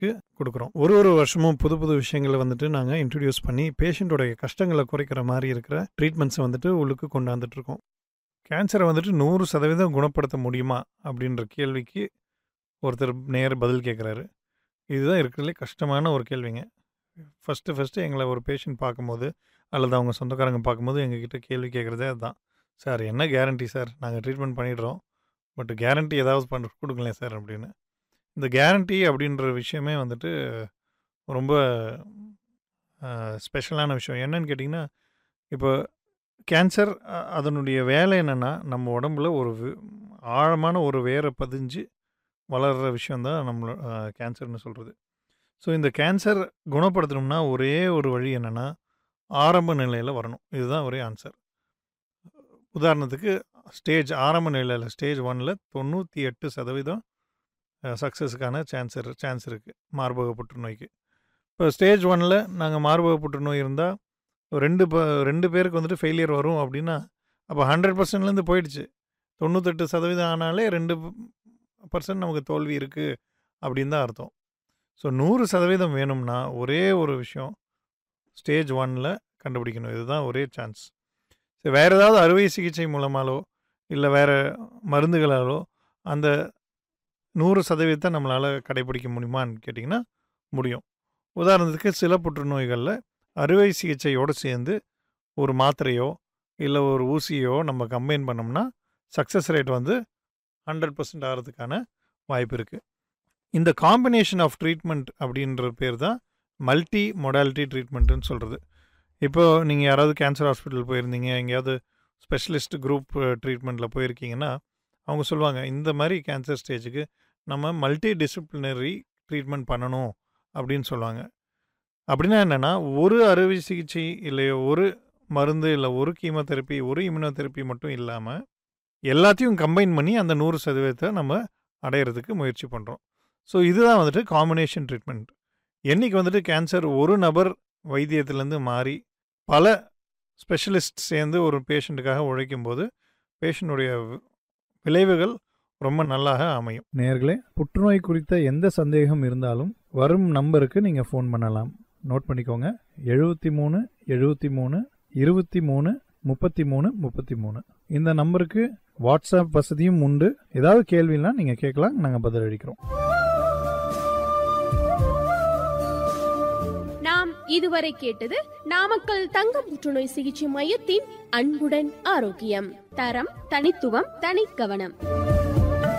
பேஷண்ட்டுக்கு கொடுக்குறோம் ஒரு ஒரு வருஷமும் புது புது விஷயங்களை வந்துட்டு நாங்கள் இன்ட்ரடியூஸ் பண்ணி பேஷண்ட்டோடைய கஷ்டங்களை குறைக்கிற மாதிரி இருக்கிற ட்ரீட்மெண்ட்ஸை வந்துட்டு உள்ளுக்கு கொண்டாந்துட்டு இருக்கோம் கேன்சரை வந்துட்டு நூறு சதவீதம் குணப்படுத்த முடியுமா அப்படின்ற கேள்விக்கு ஒருத்தர் நேர் பதில் கேட்குறாரு இதுதான் இருக்கிறதுலே கஷ்டமான ஒரு கேள்விங்க ஃபஸ்ட்டு ஃபஸ்ட்டு எங்களை ஒரு பேஷண்ட் பார்க்கும்போது அல்லது அவங்க சொந்தக்காரங்க பார்க்கும்போது எங்ககிட்ட கேள்வி கேட்குறதே அதுதான் சார் என்ன கேரண்டி சார் நாங்கள் ட்ரீட்மெண்ட் பண்ணிடுறோம் பட் கேரண்டி ஏதாவது பண்ண கொடுங்களேன் சார் அப்படின்னு இந்த கேரண்டி அப்படின்ற விஷயமே வந்துட்டு ரொம்ப ஸ்பெஷலான விஷயம் என்னன்னு கேட்டிங்கன்னா இப்போ கேன்சர் அதனுடைய வேலை என்னென்னா நம்ம உடம்புல ஒரு வி- ஆழமான ஒரு வேரை பதிஞ்சு வளர்கிற விஷயந்தான் நம்மளோட கேன்சர்னு சொல்கிறது ஸோ இந்த கேன்சர் குணப்படுத்தணும்னா ஒரே ஒரு வழி என்னென்னா ஆரம்ப நிலையில் வரணும் இதுதான் ஒரே ஆன்சர் உதாரணத்துக்கு ஸ்டேஜ் ஆரம்ப நிலையில் ஸ்டேஜ் ஒனில் தொண்ணூற்றி எட்டு சதவீதம் சக்ஸஸுக்கான சான்ஸ் சான்ஸ் இருக்குது மார்பக புற்றுநோய்க்கு இப்போ ஸ்டேஜ் ஒனில் நாங்கள் மார்பக புற்றுநோய் இருந்தால் ரெண்டு ப ரெண்டு பேருக்கு வந்துட்டு ஃபெயிலியர் வரும் அப்படின்னா அப்போ ஹண்ட்ரட் பர்சன்ட்லேருந்து போயிடுச்சு தொண்ணூத்தெட்டு சதவீதம் ஆனாலே ரெண்டு பர்சன்ட் நமக்கு தோல்வி இருக்குது அப்படின்னு தான் அர்த்தம் ஸோ நூறு சதவீதம் வேணும்னா ஒரே ஒரு விஷயம் ஸ்டேஜ் ஒனில் கண்டுபிடிக்கணும் இதுதான் ஒரே சான்ஸ் சரி வேறு ஏதாவது அறுவை சிகிச்சை மூலமாலோ இல்லை வேறு மருந்துகளாலோ அந்த நூறு சதவீதத்தை நம்மளால் கடைபிடிக்க முடியுமான்னு கேட்டிங்கன்னா முடியும் உதாரணத்துக்கு சில புற்றுநோய்களில் அறுவை சிகிச்சையோடு சேர்ந்து ஒரு மாத்திரையோ இல்லை ஒரு ஊசியோ நம்ம கம்பைன் பண்ணோம்னா சக்ஸஸ் ரேட் வந்து ஹண்ட்ரட் பர்சன்ட் ஆகிறதுக்கான வாய்ப்பு இருக்குது இந்த காம்பினேஷன் ஆஃப் ட்ரீட்மெண்ட் அப்படின்ற பேர் தான் மல்டி மொடாலிட்டி ட்ரீட்மெண்ட்டுன்னு சொல்கிறது இப்போ நீங்கள் யாராவது கேன்சர் ஹாஸ்பிட்டல் போயிருந்தீங்க எங்கேயாவது ஸ்பெஷலிஸ்ட் குரூப் ட்ரீட்மெண்ட்டில் போயிருக்கீங்கன்னா அவங்க சொல்லுவாங்க இந்த மாதிரி கேன்சர் ஸ்டேஜுக்கு நம்ம மல்டி டிசிப்ளினரி ட்ரீட்மெண்ட் பண்ணணும் அப்படின்னு சொல்லுவாங்க அப்படின்னா என்னென்னா ஒரு அறுவை சிகிச்சை இல்லை ஒரு மருந்து இல்லை ஒரு கீமோதெரப்பி ஒரு இம்யூனோதெரப்பி மட்டும் இல்லாமல் எல்லாத்தையும் கம்பைன் பண்ணி அந்த நூறு சதவீதத்தை நம்ம அடையிறதுக்கு முயற்சி பண்ணுறோம் ஸோ இதுதான் வந்துட்டு காம்பினேஷன் ட்ரீட்மெண்ட் என்னைக்கு வந்துட்டு கேன்சர் ஒரு நபர் வைத்தியத்திலேருந்து மாறி பல ஸ்பெஷலிஸ்ட் சேர்ந்து ஒரு பேஷண்ட்டுக்காக உழைக்கும் போது பேஷண்ட்டுடைய விளைவுகள் ரொம்ப நல்லாக அமையும் நேர்களே புற்றுநோய் குறித்த எந்த சந்தேகம் இருந்தாலும் வரும் நம்பருக்கு நீங்கள் ஃபோன் பண்ணலாம் நோட் பண்ணிக்கோங்க எழுபத்தி மூணு எழுபத்தி மூணு இருபத்தி மூணு முப்பத்தி மூணு முப்பத்தி மூணு இந்த நம்பருக்கு வாட்ஸ்அப் வசதியும் உண்டு ஏதாவது கேள்வினா நீங்கள் கேட்கலாம் நாங்கள் பதிலளிக்கிறோம் நாம் இதுவரை கேட்டது நாமக்கல் தங்க புற்றுநோய் சிகிச்சை மையத்தின் அன்புடன் ஆரோக்கியம் தரம் தனித்துவம் தனிக்கவனம்